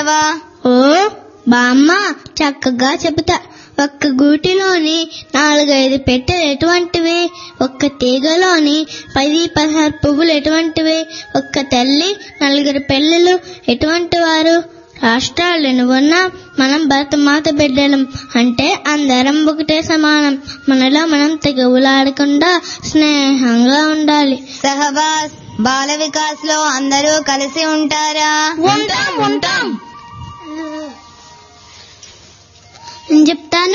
ఓ బామ్మ చక్కగా చెబుతా ఒక్క గూటిలోని నాలుగైదు పెట్టెలు ఎటువంటివి ఒక్క తీగలోని పది పదహారు పువ్వులు ఎటువంటివి ఒక్క తల్లి నలుగురు పిల్లలు ఎటువంటి వారు రాష్ట్రాలను ఉన్నా మనం భరతమాత బిడ్డలం అంటే అందరం ఒకటే సమానం మనలో మనం తెగవులాడకుండా స్నేహంగా ఉండాలి సహబాస్ బాల వికాస్ లో అందరూ కలిసి ఉంటారా ఉంటాం ఉంటాం నేను చెప్తాను